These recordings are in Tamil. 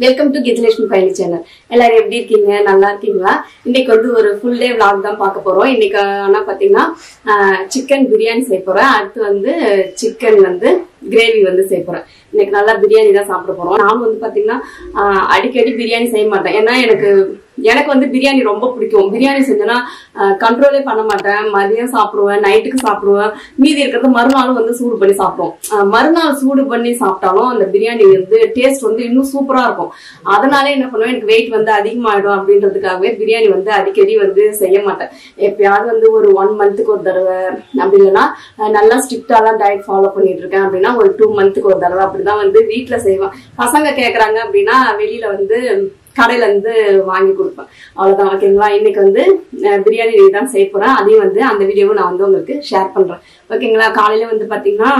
வெல்கம் டு கீதலட்சுமி பயணி சேனல் எல்லாரும் எப்படி இருக்கீங்க நல்லா இருக்கீங்களா இன்னைக்கு வந்து ஒரு ஃபுல் டே vlog தான் பார்க்க போறோம் இன்னைக்கு ஆனா பாத்தீங்கன்னா சிக்கன் பிரியாணி செய்ய போறேன் அடுத்து வந்து சிக்கன் வந்து கிரேவி வந்து செய்ய போறேன் இன்னைக்கு நல்லா பிரியாணி தான் சாப்பிட போறோம் நானும் வந்து பாத்தீங்கன்னா ஆஹ் அடிக்கடி பிரியாணி செய்ய மாட்டேன் ஏன்னா எனக்கு எனக்கு வந்து பிரியாணி ரொம்ப பிடிக்கும் பிரியாணி செஞ்சேன்னா கண்ட்ரோலே பண்ண மாட்டேன் மதியம் சாப்பிடுவேன் நைட்டுக்கு சாப்பிடுவேன் மீதி இருக்கிறத மறுநாளும் வந்து சூடு பண்ணி சாப்பிடுவோம் ஆஹ் மறுநாள் சூடு பண்ணி சாப்பிட்டாலும் அந்த பிரியாணி வந்து டேஸ்ட் வந்து இன்னும் சூப்பரா இருக்கும் அதனால என்ன பண்ணுவேன் எனக்கு வெயிட் வந்து அதிகமாயிடும் அப்படின்றதுக்காகவே பிரியாணி வந்து அடிக்கடி வந்து செய்ய மாட்டேன் எப்பயாவது வந்து ஒரு ஒன் மந்த்துக்கு ஒரு தடவை அப்படி இல்லைன்னா அஹ் நல்லா ஸ்ட்ரிக்டா தான் டயட் ஃபாலோ பண்ணிட்டு இருக்கேன் அப்படின்னா ஒரு டூ மந்த்துக்கு ஒரு தடவை அப்படிதான் வந்து வீட்ல செய்வேன் பசங்க கேக்குறாங்க அப்படின்னா வெளியில வந்து கடையில இருந்து வாங்கி கொடுப்பேன் அவ்வளவுதான் ஓகேங்களா இன்னைக்கு வந்து அஹ், பிரியாணி தான் செய்ய போறேன் அதையும் வந்து அந்த வீடியோவை நான் வந்து உங்களுக்கு ஷேர் பண்றேன் ஓகேங்களா காலையில வந்து பாத்தீங்கன்னா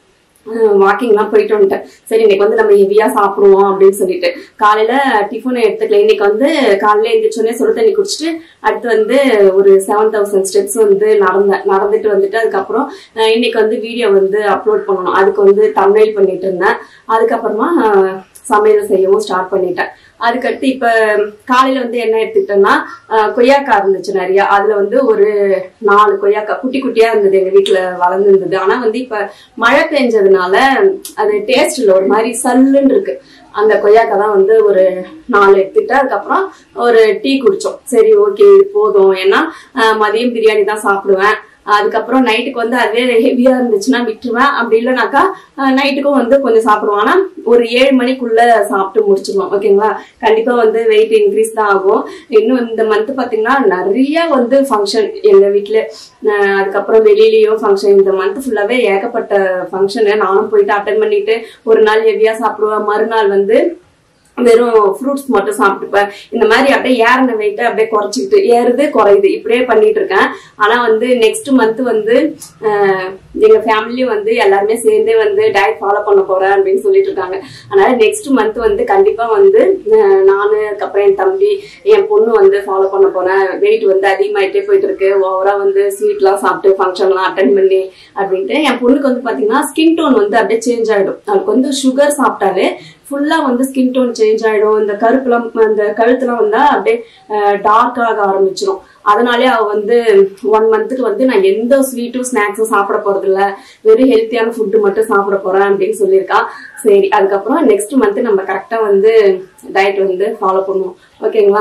வாக்கிங்லாம் போயிட்டு வந்துட்டேன் சரி இன்னைக்கு வந்து நம்ம ஹெவியா சாப்பிடுவோம் அப்படின்னு சொல்லிட்டு காலையில டிஃபன் எடுத்துக்கல இன்னைக்கு வந்து காலையில எழுந்திரிச்சோடனே சுடு தண்ணி குடிச்சிட்டு அடுத்து வந்து ஒரு செவன் தௌசண்ட் ஸ்டெப்ஸ் வந்து நடந்தேன் நடந்துட்டு வந்துட்டு அதுக்கப்புறம் அஹ், இன்னைக்கு வந்து வீடியோ வந்து அப்லோட் பண்ணணும் அதுக்கு வந்து தமிழ் பண்ணிட்டு இருந்தேன் அதுக்கப்புறமா அஹ், சமையல் செய்யவும் ஸ்டார்ட் பண்ணிட்டேன் அதுக்கடுத்து இப்ப காலையில வந்து என்ன எடுத்துக்கிட்டேன்னா அஹ், கொய்யாக்காய் இருந்துச்சு நிறைய அதுல வந்து ஒரு நாலு கொய்யாக்காய் குட்டி குட்டியா இருந்தது எங்க வீட்டுல வளர்ந்து இருந்தது ஆனா வந்து இப்ப மழை பெஞ்சதுனால அது டேஸ்ட் இல்ல ஒரு மாதிரி சல்லுன்னு இருக்கு அந்த கொய்யாக்காய் தான் வந்து ஒரு நாலு எடுத்துக்கிட்டு அதுக்கப்புறம் ஒரு டீ குடிச்சோம் சரி ஓகே இது போதும் ஏன்னா அஹ், மதியம் பிரியாணி தான் சாப்பிடுவேன் அதுக்கப்புறம் நைட்டுக்கு வந்து அதுவே ஹெவியா இருந்துச்சுன்னா விட்டுருவேன் அப்படி இல்லைனாக்கா நைட்டுக்கும் வந்து கொஞ்சம் சாப்பிடுவோம் ஆனா ஒரு ஏழு மணிக்குள்ள சாப்பிட்டு முடிச்சிருவோம் ஓகேங்களா கண்டிப்பா வந்து வெயிட் இன்க்ரீஸ் தான் ஆகும் இன்னும் இந்த மந்த் பாத்தீங்கன்னா நிறைய வந்து ஃபங்க்ஷன் எங்க வீட்டுல அஹ் அதுக்கப்புறம் வெளியிலயும் ஃபங்க்ஷன் இந்த மந்த் ஃபுல்லாவே ஏகப்பட்ட ஃபங்க்ஷனு நானும் போயிட்டு அட்டன் பண்ணிட்டு ஒரு நாள் ஹெவியா சாப்பிடுவேன் மறுநாள் வந்து வெறும் ஃப்ரூட்ஸ் மட்டும் சாப்பிட்டுப்பேன் இந்த மாதிரி அப்படியே ஏறின வெயிட்டை அப்படியே குறைச்சிக்கிட்டு ஏறுது குறையுது இப்படியே பண்ணிட்டு இருக்கேன் ஆனா வந்து நெக்ஸ்ட் மந்த் வந்து அஹ், எங்க ஃபேமிலியும் வந்து எல்லாருமே சேர்ந்தே வந்து டயட் ஃபாலோ பண்ண போறேன் அப்படின்னு சொல்லிட்டு இருக்காங்க அதனால நெக்ஸ்ட் மந்த் வந்து கண்டிப்பா வந்து அஹ், நானு அதுக்கப்புறம் என் தம்பி என் பொண்ணு வந்து ஃபாலோ பண்ண போறேன் வெயிட் வந்து அதிகமாயிட்டே போயிட்டு இருக்கு ஓவரா வந்து ஸ்வீட்லாம் சாப்பிட்டு ஃபங்க்ஷன்லாம் அட்டன் பண்ணி அப்படின்ட்டு என் பொண்ணுக்கு வந்து பாத்தீங்கன்னா ஸ்கின் டோன் வந்து அப்படியே சேஞ்ச் ஆயிடும் அவளுக்கு வந்து சுகர் சாப்பிட்டாலே ஃபுல்லா வந்து ஸ்கின் டோன் சேஞ்ச் ஆயிடும் இந்த கருப்புலாம் அந்த கழுத்துலாம் வந்தா அப்படியே டார்க் ஆக ஆரம்பிச்சிடும் அதனாலே அவ வந்து ஒன் மந்த்துக்கு வந்து நான் எந்த ஸ்வீட்டும் ஸ்நாக்ஸும் சாப்பிட போறது இல்ல வெறும் ஹெல்த்தியான ஃபுட்டு மட்டும் சாப்பிட போறேன் அப்படின்னு சொல்லியிருக்கா சரி அதுக்கப்புறம் நெக்ஸ்ட் மந்த் நம்ம கரெக்டா வந்து டயட் வந்து ஃபாலோ பண்ணுவோம் ஓகேங்களா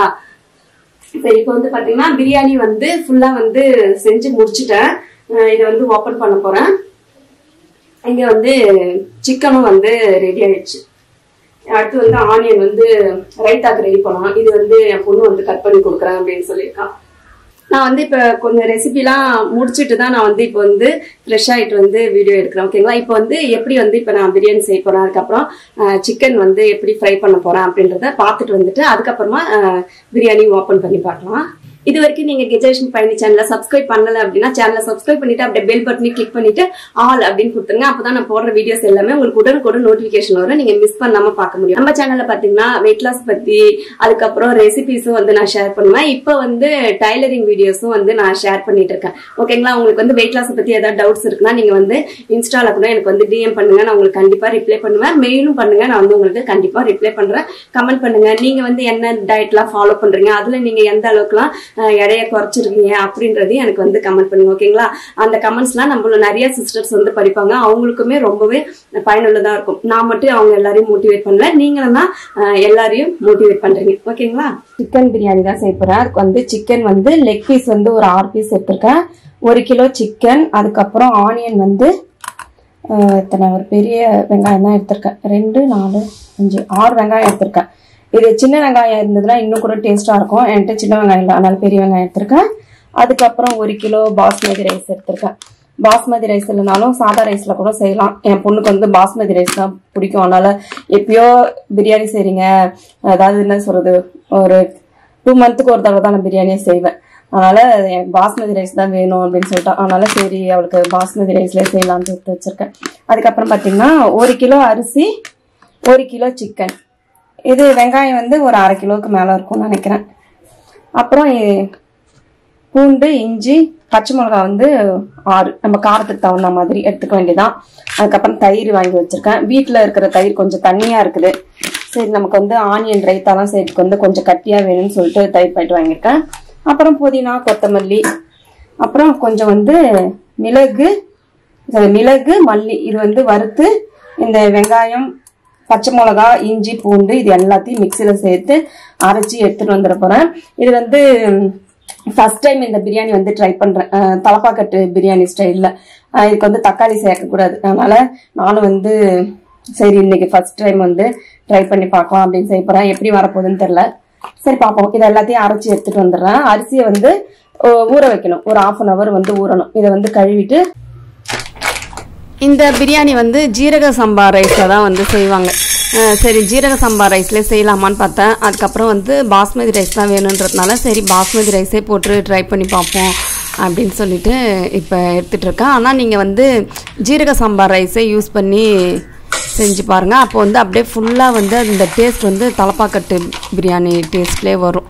சரி இப்போ வந்து பாத்தீங்கன்னா பிரியாணி வந்து ஃபுல்லா வந்து செஞ்சு முடிச்சிட்டேன் அஹ் இதை வந்து ஓபன் பண்ண போறேன் இங்க வந்து சிக்கனும் வந்து ரெடி ஆயிடுச்சு அடுத்து வந்து ஆனியன் வந்து ரைத்தாக்கு ரெடி பண்ணணும் இது வந்து என் பொண்ணு வந்து கட் பண்ணி கொடுக்குறேன் அப்படின்னு சொல்லியிருக்கான் நான் வந்து இப்போ கொஞ்சம் ரெசிபிலாம் முடிச்சுட்டு தான் நான் வந்து இப்போ வந்து ஃப்ரெஷ் ஆகிட்டு வந்து வீடியோ எடுக்கிறேன் ஓகேங்களா இப்போ வந்து எப்படி வந்து இப்போ நான் பிரியாணி செய்ய போகிறேன் அதுக்கப்புறம் சிக்கன் வந்து எப்படி ஃப்ரை பண்ண போகிறேன் அப்படின்றத பார்த்துட்டு வந்துட்டு அதுக்கப்புறமா அஹ், பிரியாணி ஓப்பன் பண்ணி பார்க்கலாம் இது வரைக்கும் நீங்க கெஜரேஷன் பயணி சேனலை சப்ஸ்கிரைப் பண்ணல அப்படின்னா சேனலை சப்ஸ்கிரைப் பண்ணிட்டு அப்படியே பெல் பட்டனை கிளிக் பண்ணிட்டு ஆல் அப்படின்னு கொடுத்துருங்க அப்பதான் நான் போடுற வீடியோஸ் எல்லாமே உங்களுக்கு உடனுக்குடன் நோட்டிபிகேஷன் வரும் நீங்க மிஸ் பண்ணாம பார்க்க முடியும் நம்ம சேனல்ல பாத்தீங்கன்னா வெயிட் லாஸ் பத்தி அதுக்கப்புறம் ரெசிபிஸும் வந்து நான் ஷேர் பண்ணுவேன் இப்போ வந்து டைலரிங் வீடியோஸும் வந்து நான் ஷேர் பண்ணிட்டு இருக்கேன் ஓகேங்களா உங்களுக்கு வந்து வெயிட் லாஸ் பத்தி ஏதாவது டவுட்ஸ் இருக்குன்னா நீங்க வந்து இன்ஸ்டால கூட எனக்கு வந்து டிஎம் பண்ணுங்க நான் உங்களுக்கு கண்டிப்பா ரிப்ளை பண்ணுவேன் மெயிலும் பண்ணுங்க நான் வந்து உங்களுக்கு கண்டிப்பா ரிப்ளை பண்றேன் கமெண்ட் பண்ணுங்க நீங்க வந்து என்ன டயட்லாம் ஃபாலோ பண்றீங்க அதுல நீங்க எந்த அளவுக்குலாம் அஹ், எடையை குறைச்சிருக்கீங்க அப்படின்றதையும் எனக்கு வந்து கமெண்ட் பண்ணுங்க ஓகேங்களா அந்த கமெண்ட்ஸ்லாம் நம்மள நிறைய சிஸ்டர்ஸ் வந்து படிப்பாங்க அவங்களுக்குமே ரொம்பவே பயனுள்ளதா இருக்கும் நான் மட்டும் அவங்க எல்லாரையும் மோட்டிவேட் பண்ணல நீங்களும் தான் அஹ், எல்லாரையும் மோட்டிவேட் பண்றீங்க ஓகேங்களா சிக்கன் பிரியாணி தான் செய்ய போறேன் அதுக்கு வந்து சிக்கன் வந்து லெக் பீஸ் வந்து ஒரு ஆறு பீஸ் எடுத்திருக்கேன் ஒரு கிலோ சிக்கன் அதுக்கப்புறம் ஆனியன் வந்து அஹ், இத்தனை ஒரு பெரிய வெங்காயம் தான் எடுத்திருக்கேன் ரெண்டு நாலு அஞ்சு ஆறு வெங்காயம் எடுத்திருக்கேன் இது சின்ன வெங்காயம் இருந்ததுன்னா இன்னும் கூட டேஸ்ட்டாக இருக்கும் என்கிட்ட சின்ன வெங்காயம் இல்லை அதனால பெரிய வெங்காயம் எடுத்திருக்கேன் அதுக்கப்புறம் ஒரு கிலோ பாஸ்மதி ரைஸ் எடுத்திருக்கேன் பாஸ்மதி ரைஸ் இல்லைனாலும் சாதா ரைஸில் கூட செய்யலாம் என் பொண்ணுக்கு வந்து பாஸ்மதி ரைஸ் தான் பிடிக்கும் அதனால எப்பயோ பிரியாணி செய்றீங்க அதாவது என்ன சொல்றது ஒரு டூ மந்த்துக்கு ஒரு தடவை தான் நான் பிரியாணியே செய்வேன் அதனால எனக்கு பாஸ்மதி ரைஸ் தான் வேணும் அப்படின்னு சொல்லிட்டா அதனால சரி அவளுக்கு பாஸ்மதி ரைஸ்லேயே செய்யலாம்னு எடுத்து வச்சிருக்கேன் அதுக்கப்புறம் பார்த்தீங்கன்னா ஒரு கிலோ அரிசி ஒரு கிலோ சிக்கன் இது வெங்காயம் வந்து ஒரு அரை கிலோவுக்கு மேலே இருக்கும்னு நினைக்கிறேன் அப்புறம் இ- பூண்டு இஞ்சி பச்சை மிளகாய் வந்து ஆறு நம்ம காரத்துக்கு தகுந்த மாதிரி எடுத்துக்க வேண்டியதான் அதுக்கப்புறம் தயிர் வாங்கி வச்சிருக்கேன் வீட்டில் இருக்கிற தயிர் கொஞ்சம் தண்ணியாக இருக்குது சரி நமக்கு வந்து ஆனியன் ரைத்தாலாம் செய்யறதுக்கு வந்து கொஞ்சம் கட்டியாக வேணும்னு சொல்லிட்டு தயிர் பாக்கெட் வாங்கியிருக்கேன் அப்புறம் புதினா கொத்தமல்லி அப்புறம் கொஞ்சம் வந்து மிளகு sorry, மிளகு மல்லி இது வந்து வறுத்து இந்த வெங்காயம் பச்சை மிளகா இஞ்சி பூண்டு இது எல்லாத்தையும் மிக்சியில் சேர்த்து அரைச்சி எடுத்துட்டு வந்துட போறேன் இது வந்து ஃபர்ஸ்ட் டைம் இந்த பிரியாணி வந்து ட்ரை பண்றேன் அஹ் தலப்பாக்கட்டு பிரியாணி ஸ்டைலில் இதுக்கு வந்து தக்காளி சேர்க்கக்கூடாது அதனால நானும் வந்து சரி இன்னைக்கு ஃபர்ஸ்ட் டைம் வந்து ட்ரை பண்ணி பார்க்கலாம் அப்படின்னு செய்ய போறேன் எப்படி வரப்போகுதுன்னு தெரியல சரி பார்ப்போம் இதை எல்லாத்தையும் அரைச்சி எடுத்துட்டு வந்துடுறேன் அரிசியை வந்து அஹ் ஊற வைக்கணும் ஒரு ஆஃப் அன் ஹவர் வந்து ஊறணும் இதை வந்து கழுவிட்டு இந்த பிரியாணி வந்து ஜீரக சம்பா ரைஸில் தான் வந்து செய்வாங்க அஹ் சரி ஜீரக சம்பா ரைஸ்லேயே செய்யலாமான்னு பார்த்தேன் அதுக்கப்புறம் வந்து பாஸ்மதி ரைஸ் தான் வேணுன்றதுனால சரி பாஸ்மதி ரைஸே போட்டு ட்ரை பண்ணி பார்ப்போம் அப்படின்னு சொல்லிட்டு இப்போ எடுத்துகிட்டு இருக்கேன் ஆனால் நீங்கள் வந்து ஜீரக சம்பா ரைஸே யூஸ் பண்ணி செஞ்சு பாருங்கள் அப்போ வந்து அப்படியே ஃபுல்லாக வந்து அந்த டேஸ்ட் வந்து தலப்பாக்கட்டு பிரியாணி டேஸ்ட்லேயே வரும்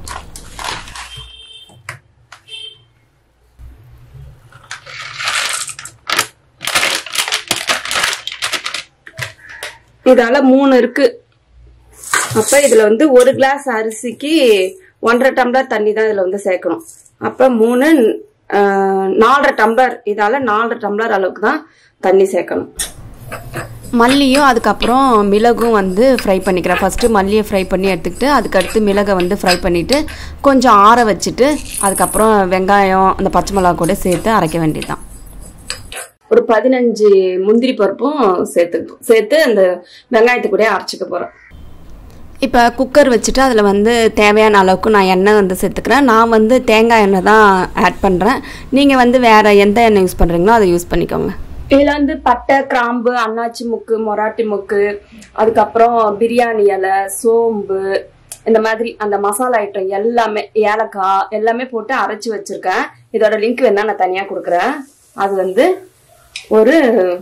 இதால மூணு இருக்கு அப்ப இதுல வந்து ஒரு கிளாஸ் அரிசிக்கு ஒன்றரை டம்ளர் தண்ணி தான் இதுல வந்து சேர்க்கணும் அப்ப மூணு ஆஹ், நாலரை டம்ளர் இதால நாலரை டம்ளர் அளவுக்கு தான் தண்ணி சேர்க்கணும் மல்லியும் அதுக்கப்புறம் மிளகும் வந்து ஃப்ரை பண்ணிக்கிறேன் ஃபஸ்ட்டு மல்லியை ஃப்ரை பண்ணி எடுத்துக்கிட்டு அதுக்கடுத்து மிளகை வந்து ஃப்ரை பண்ணிவிட்டு கொஞ்சம் ஆற வச்சுட்டு அதுக்கப்புறம் வெங்காயம் அந்த பச்சை மிளகா கூட சேர்த்து அரைக்க வேண்டியதுதான் ஒரு பதினஞ்சு முந்திரி பருப்பும் சேர்த்து சேர்த்து அந்த வெங்காயத்தை கூட அரைச்சிக்க போகிறேன் இப்போ குக்கர் வச்சுட்டு அதில் வந்து தேவையான அளவுக்கு நான் எண்ணெய் வந்து சேர்த்துக்கிறேன் நான் வந்து தேங்காய் எண்ணெய் தான் ஆட் பண்ணுறேன் நீங்கள் வந்து வேறு எந்த எண்ணெய் யூஸ் பண்ணுறீங்களோ அதை யூஸ் பண்ணிக்கோங்க இதில் வந்து பட்டை கிராம்பு அன்னாச்சி முக்கு மொராட்டி முக்கு அதுக்கப்புறம் பிரியாணி இலை சோம்பு இந்த மாதிரி அந்த மசாலா ஐட்டம் எல்லாமே ஏலக்காய் எல்லாமே போட்டு அரைச்சி வச்சிருக்கேன் இதோட லிங்க் வேணா நான் தனியாக கொடுக்குறேன் அது வந்து ஒரு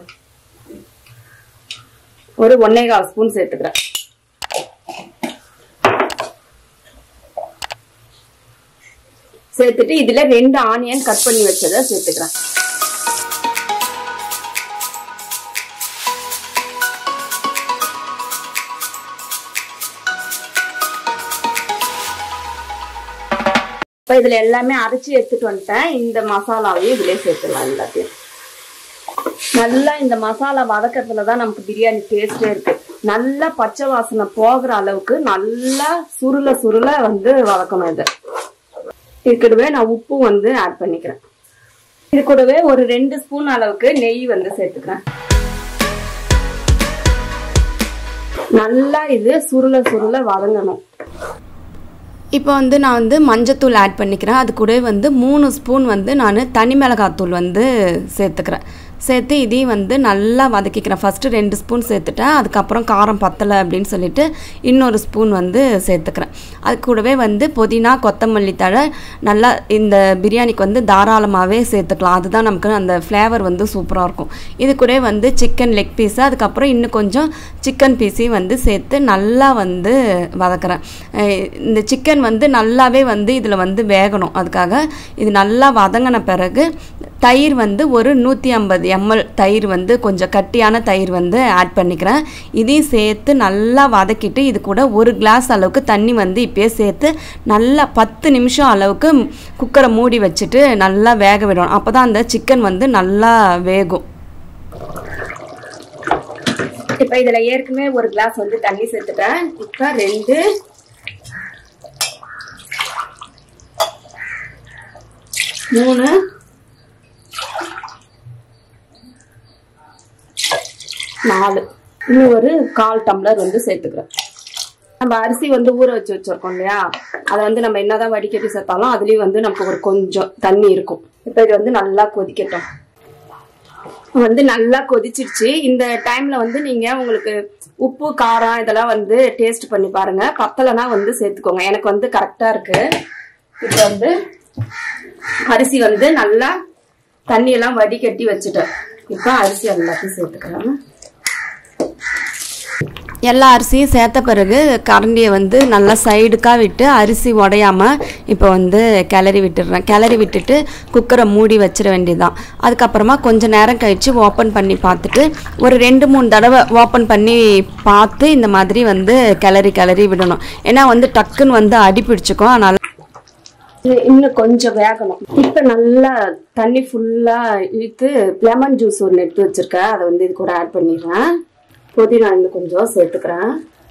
ஒரு ஒன்னே கால் ஸ்பூன் சேர்த்துக்கிறேன் சேர்த்துட்டு இதுல ரெண்டு ஆனியன் கட் பண்ணி வச்சதை சேர்த்துக்கிறேன் இப்ப இதுல எல்லாமே அரைச்சி எடுத்துட்டு வந்துட்டேன் இந்த மசாலாவையும் இதுலயே சேர்த்துக்கலாம் எல்லாத்தையும் நல்லா இந்த மசாலா வதக்கறதுல தான் நமக்கு பிரியாணி டேஸ்டே இருக்கு நல்லா பச்சை வாசனை போகிற அளவுக்கு நல்லா சுருள சுருள வந்து வதக்கணும் இது இது கூடவே நான் உப்பு வந்து ஆட் பண்ணிக்கிறேன் இது கூடவே ஒரு ரெண்டு ஸ்பூன் அளவுக்கு நெய் வந்து சேர்த்துக்கிறேன் நல்லா இது சுருள சுருள வதங்கணும் இப்போ வந்து நான் வந்து மஞ்சத்தூள் ஆட் பண்ணிக்கிறேன் அது கூட வந்து மூணு ஸ்பூன் வந்து நான் தனி மிளகாத்தூள் வந்து சேர்த்துக்கிறேன் சேர்த்து இதையும் வந்து நல்லா வதக்கிக்கிறேன் ஃபஸ்ட்டு ரெண்டு ஸ்பூன் சேர்த்துட்டேன் அதுக்கப்புறம் காரம் பத்தலை அப்படின்னு சொல்லிட்டு இன்னொரு ஸ்பூன் வந்து சேர்த்துக்கிறேன் அது கூடவே வந்து புதினா கொத்தமல்லி தழை நல்லா இந்த பிரியாணிக்கு வந்து தாராளமாகவே சேர்த்துக்கலாம் அதுதான் நமக்கு அந்த ஃப்ளேவர் வந்து சூப்பராக இருக்கும் இது கூட வந்து சிக்கன் லெக் பீஸு அதுக்கப்புறம் இன்னும் கொஞ்சம் சிக்கன் பீஸையும் வந்து சேர்த்து நல்லா வந்து வதக்குறேன் அஹ் இந்த சிக்கன் வந்து நல்லாவே வந்து இதில் வந்து வேகணும் அதுக்காக இது நல்லா வதங்கின பிறகு தயிர் வந்து ஒரு நூற்றி ஐம்பது எம்எல் தயிர் வந்து கொஞ்சம் கட்டியான தயிர் வந்து ஆட் பண்ணிக்கிறேன் இதையும் சேர்த்து நல்லா வதக்கிட்டு இது கூட ஒரு கிளாஸ் அளவுக்கு தண்ணி வந்து இப்பயே சேர்த்து நல்லா பத்து நிமிஷம் அளவுக்கு குக்கரை மூடி வச்சுட்டு நல்லா வேக விடணும் அப்போ தான் அந்த சிக்கன் வந்து நல்லா வேகும் இப்போ இதில் ஏற்கனவே ஒரு கிளாஸ் வந்து தண்ணி சேர்த்துட்டேன் இப்போ ரெண்டு மூணு நாலு இன்னும் ஒரு கால் டம்ளர் வந்து சேர்த்துக்கிறேன் நம்ம அரிசி வந்து ஊற வச்சு வச்சிருக்கோம் இல்லையா அதை வந்து நம்ம என்னதான் வடிகட்டி சேர்த்தாலும் அதுலயும் வந்து நமக்கு ஒரு கொஞ்சம் தண்ணி இருக்கும் இப்போ இது வந்து நல்லா கொதிக்கட்டும் வந்து நல்லா கொதிச்சிருச்சு இந்த டைம்ல வந்து நீங்க உங்களுக்கு உப்பு காரம் இதெல்லாம் வந்து டேஸ்ட் பண்ணி பாருங்க பத்தலைனா வந்து சேர்த்துக்கோங்க எனக்கு வந்து கரெக்டா இருக்கு இப்போ வந்து அரிசி வந்து நல்லா தண்ணியெல்லாம் வடிகட்டி வச்சுட்டேன் இப்போ அரிசி எல்லாத்தையும் சேர்த்துக்கிறேன் எல்லா அரிசியும் சேர்த்த பிறகு கரண்டியை வந்து நல்லா சைடுக்காக விட்டு அரிசி உடையாம இப்போ வந்து கிளறி விட்டுடுறேன் கிளறி விட்டுட்டு குக்கரை மூடி வச்சிட வேண்டியதுதான் அதுக்கப்புறமா கொஞ்ச நேரம் கழித்து ஓப்பன் பண்ணி பார்த்துட்டு ஒரு ரெண்டு மூணு தடவை ஓப்பன் பண்ணி பார்த்து இந்த மாதிரி வந்து கிளறி கிளறி விடணும் ஏன்னா வந்து டக்குன்னு வந்து அடி பிடிச்சிக்கும் அதனால இது இன்னும் கொஞ்சம் வேகணும் இப்போ நல்லா தண்ணி ஃபுல்லாக இழுத்து லெமன் ஜூஸ் ஒன்று எடுத்து வச்சிருக்கேன் அதை வந்து இது கூட ஆட் பண்ணிடுறேன் புதினா இன்னும் கொஞ்சம் சேர்த்துக்கிறேன்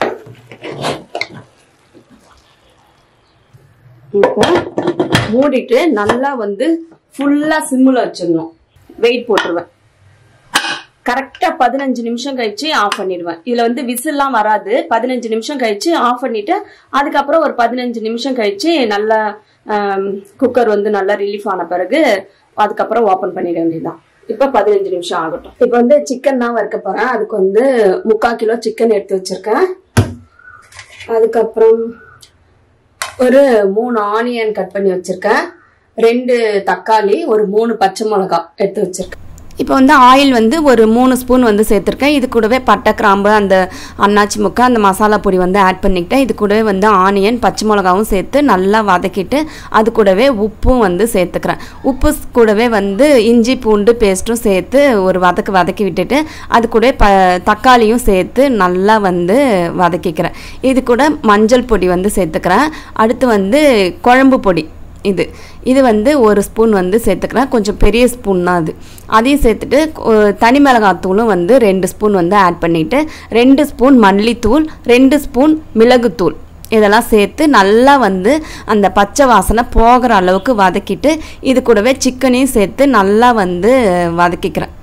இப்போ மூடிட்டு நல்லா வந்து ஃபுல்லாக சிம்மில் வச்சிடணும் வெயிட் போட்டுருவேன் கரெக்டா பதினஞ்சு நிமிஷம் கழிச்சு ஆஃப் பண்ணிடுவேன் இதுல வந்து விசில்லாம் வராது பதினஞ்சு நிமிஷம் கழிச்சு ஆஃப் பண்ணிட்டு அதுக்கப்புறம் ஒரு பதினஞ்சு நிமிஷம் கழிச்சு நல்லா குக்கர் வந்து நல்லா ரிலீஃப் ஆன பிறகு அதுக்கப்புறம் ஓபன் பண்ணிட வேண்டியதுதான் இப்ப பதினஞ்சு நிமிஷம் ஆகட்டும் இப்ப வந்து சிக்கன் தான் வறுக்க போறேன் அதுக்கு வந்து முக்கால் கிலோ சிக்கன் எடுத்து வச்சிருக்கேன் அதுக்கப்புறம் ஒரு மூணு ஆனியன் கட் பண்ணி வச்சிருக்கேன் ரெண்டு தக்காளி ஒரு மூணு பச்சை மிளகாய் எடுத்து வச்சிருக்கேன் இப்போ வந்து ஆயில் வந்து ஒரு மூணு ஸ்பூன் வந்து சேர்த்துருக்கேன் இது கூடவே பட்டை கிராம்பு அந்த அன்னாச்சி முக்கை அந்த மசாலா பொடி வந்து ஆட் பண்ணிக்கிட்டேன் இது கூடவே வந்து ஆனியன் பச்சை மிளகாவும் சேர்த்து நல்லா வதக்கிட்டு அது கூடவே உப்பும் வந்து சேர்த்துக்கிறேன் உப்பு கூடவே வந்து இஞ்சி பூண்டு பேஸ்ட்டும் சேர்த்து ஒரு வதக்கு வதக்கி விட்டுட்டு அது கூட ப தக்காளியும் சேர்த்து நல்லா வந்து வதக்கிக்கிறேன் இது கூட மஞ்சள் பொடி வந்து சேர்த்துக்கிறேன் அடுத்து வந்து குழம்பு பொடி இது இது வந்து ஒரு ஸ்பூன் வந்து சேர்த்துக்கிறேன் கொஞ்சம் பெரிய ஸ்பூன் தான் அது அதையும் சேர்த்துட்டு ஒ- தனி மிளகாத்தூளும் வந்து ரெண்டு ஸ்பூன் வந்து ஆட் பண்ணிவிட்டு ரெண்டு ஸ்பூன் மல்லித்தூள் ரெண்டு ஸ்பூன் மிளகுத்தூள் இதெல்லாம் சேர்த்து நல்லா வந்து அந்த பச்சை வாசனை போகிற அளவுக்கு வதக்கிட்டு இது கூடவே சிக்கனையும் சேர்த்து நல்லா வந்து வதக்கிக்கிறேன்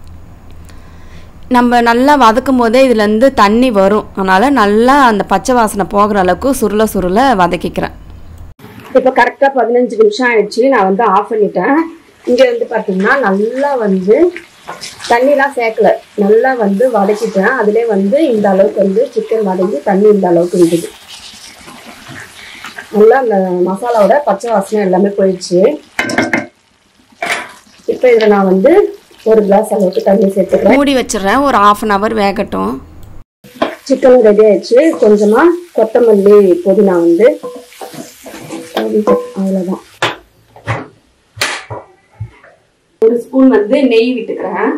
நம்ம நல்லா வதக்கும் போதே இதுலேருந்து தண்ணி வரும் அதனால் நல்லா அந்த பச்சை வாசனை போகிற அளவுக்கு சுருள சுருள வதக்கிக்கிறேன் இப்போ கரெக்டாக பதினஞ்சு நிமிஷம் ஆயிடுச்சு நான் வந்து ஆஃப் பண்ணிட்டேன் இங்கே வந்து பார்த்தீங்கன்னா நல்லா வந்து தண்ணிலாம் சேர்க்கல நல்லா வந்து வதக்கிட்டேன் அதிலே வந்து இந்த அளவுக்கு வந்து சிக்கன் வதங்கி தண்ணி இந்த அளவுக்கு இருந்தது நல்லா அந்த மசாலாவோட பச்சை வாசனை எல்லாமே போயிடுச்சு இப்போ இதில் நான் வந்து ஒரு கிளாஸ் அளவுக்கு தண்ணி சேர்த்துக்கிறேன் மூடி வச்சிடுறேன் ஒரு ஆஃப் அன் ஹவர் வேகட்டும் சிக்கனும் ரெடி ஆயிடுச்சு கொஞ்சமாக கொத்தமல்லி புதினா வந்து அவ்வளோதான் ஒரு ஸ்பூன் வந்து நெய் விட்டுக்கிறேன்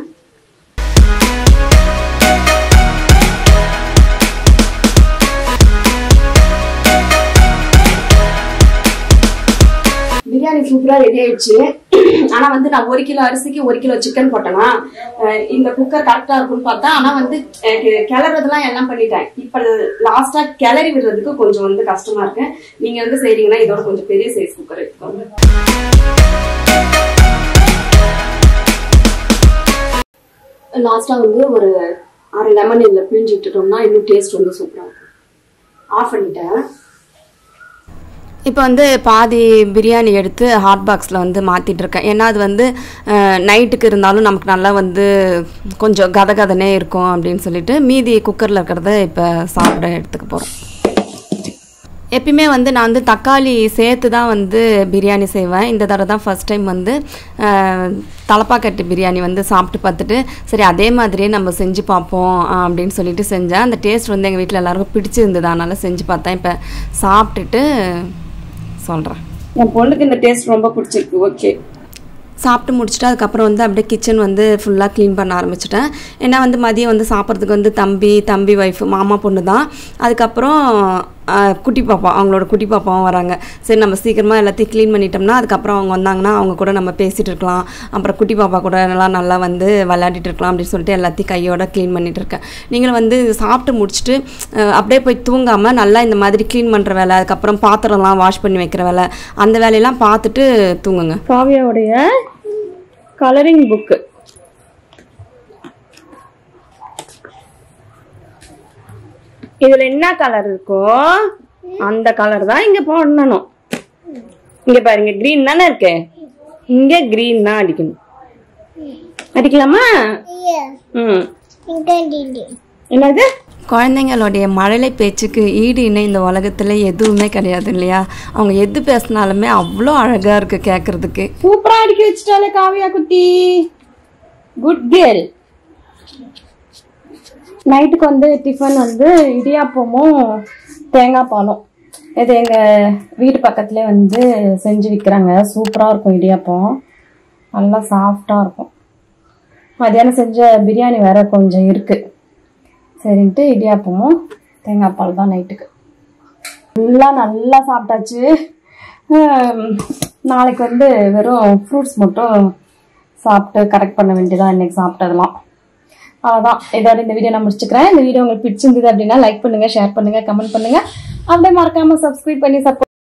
பிரியாணி சூப்பரா ரெடி ஆயிடுச்சு ஆனா வந்து நான் ஒரு கிலோ அரிசிக்கு ஒரு கிலோ சிக்கன் போட்டேனா அஹ் இந்த குக்கர் கரெக்டா இருக்கும்னு பார்த்தா ஆனா வந்து எனக்கு கிளறதெல்லாம் எல்லாம் பண்ணிட்டேன் இப்ப லாஸ்டா கிளறி விடுறதுக்கு கொஞ்சம் வந்து கஷ்டமா இருக்கு நீங்க வந்து செய்றீங்கன்னா இதோட கொஞ்சம் பெரிய சைஸ் குக்கர் எடுத்துக்கோங்க லாஸ்டா வந்து ஒரு அரை லெமன் இதுல பிழிஞ்சு விட்டுட்டோம்னா இன்னும் டேஸ்ட் வந்து சூப்பரா இருக்கும் ஆஃப் பண்ணிட்டேன் இப்போ வந்து பாதி பிரியாணி எடுத்து ஹாட் பாக்ஸில் வந்து மாற்றிட்டு இருக்கேன் ஏன்னா அது வந்து நைட்டுக்கு இருந்தாலும் நமக்கு நல்லா வந்து கொஞ்சம் கதகதனே இருக்கும் அப்படின்னு சொல்லிட்டு மீதி குக்கரில் இருக்கிறத இப்போ சாப்பிட எடுத்துக்க போகிறோம் எப்பயுமே வந்து நான் வந்து தக்காளி சேர்த்து தான் வந்து பிரியாணி செய்வேன் இந்த தடவை தான் ஃபஸ்ட் டைம் வந்து அஹ், தலப்பாக்கட்டு பிரியாணி வந்து சாப்பிட்டு பார்த்துட்டு சரி அதே மாதிரியே நம்ம செஞ்சு பார்ப்போம் அஹ், அப்படின்னு சொல்லிட்டு செஞ்சேன் அந்த டேஸ்ட் வந்து எங்கள் வீட்டில் எல்லாருக்கும் பிடிச்சிருந்தது அதனால செஞ்சு பார்த்தேன் இப்போ சாப்பிட்டுட்டு சொல்கிறேன் என் பொண்ணுக்கு இந்த டேஸ்ட் ரொம்ப பிடிச்சிருக்கு ஓகே சாப்பிட்டு முடிச்சுட்டு அதுக்கப்புறம் வந்து அப்படியே கிச்சன் வந்து ஃபுல்லாக க்ளீன் பண்ண ஆரம்பிச்சிட்டேன் ஏன்னா வந்து மதியம் வந்து சாப்பிட்றதுக்கு வந்து தம்பி தம்பி ஒய்ஃப் மாமா பொண்ணு தான் அதுக்கப்புறம் ஆஹ், குட்டி பாப்பா அவங்களோட குட்டி பாப்பாவும் வராங்க சரி நம்ம சீக்கிரமாக எல்லாத்தையும் க்ளீன் பண்ணிட்டோம்னா அதுக்கப்புறம் அவங்க வந்தாங்கன்னா அவங்க கூட நம்ம பேசிகிட்டு இருக்கலாம் அப்புறம் குட்டி பாப்பா கூட நல்லா நல்லா வந்து விளையாடிட்டு இருக்கலாம் அப்படின்னு சொல்லிட்டு எல்லாத்தையும் கையோட க்ளீன் பண்ணிட்டு இருக்கேன் நீங்களும் வந்து சாப்பிட்டு முடிச்சுட்டு ஆஹ், அப்படியே போய் தூங்காமல் நல்லா இந்த மாதிரி க்ளீன் பண்ணுற வேலை அதுக்கப்புறம் பாத்திரம்லாம் வாஷ் பண்ணி வைக்கிற வேலை அந்த வேலையெல்லாம் பார்த்துட்டு தூங்குங்க காவியாவுடைய கலரிங் புக்கு இதுல என்ன கலர் இருக்கோ அந்த கலர் தான் இங்க போடணும் இங்க பாருங்க கிரீன் தானே இருக்கு இங்க கிரீன் தான் அடிக்கணும் அடிக்கலாமா ம் என்னது குழந்தைங்களுடைய மழலை பேச்சுக்கு ஈடு இணை இந்த உலகத்துல எதுவுமே கிடையாது இல்லையா அவங்க எது பேசினாலுமே அவ்வளோ அழகா இருக்கு கேட்கறதுக்கு சூப்பரா அடிக்க வச்சுட்டாலே காவியா குட்டி குட் கேர்ள் நைட்டுக்கு வந்து டிஃபன் வந்து இடியாப்பமும் தேங்காய் பாலும் இது எங்கள் வீட்டு பக்கத்துலேயே வந்து செஞ்சு விற்கிறாங்க சூப்பராக இருக்கும் இடியாப்பம் நல்லா சாஃப்டாக இருக்கும் மத்தியானம் செஞ்ச பிரியாணி வேற கொஞ்சம் இருக்குது சரின்ட்டு இடியாப்பமும் தேங்காய் பால் தான் நைட்டுக்கு ஃபுல்லாக நல்லா சாப்பிட்டாச்சு ஹம், நாளைக்கு வந்து வெறும் ஃப்ரூட்ஸ் மட்டும் சாப்பிட்டு கரெக்ட் பண்ண வேண்டியதான் இன்னைக்கு சாப்பிட்டதெல்லாம் அவ்வளோதான் இதோட இந்த வீடியோ நான் முடிச்சுக்கிறேன் இந்த வீடியோ உங்களுக்கு பிடிச்சிருந்தது அப்படின்னா லைக் பண்ணுங்க ஷேர் பண்ணுங்க கமெண்ட் பண்ணுங்க அப்படியே மறக்காம சப்ஸ்கிரைப் பண்ணி சப்போர்ட்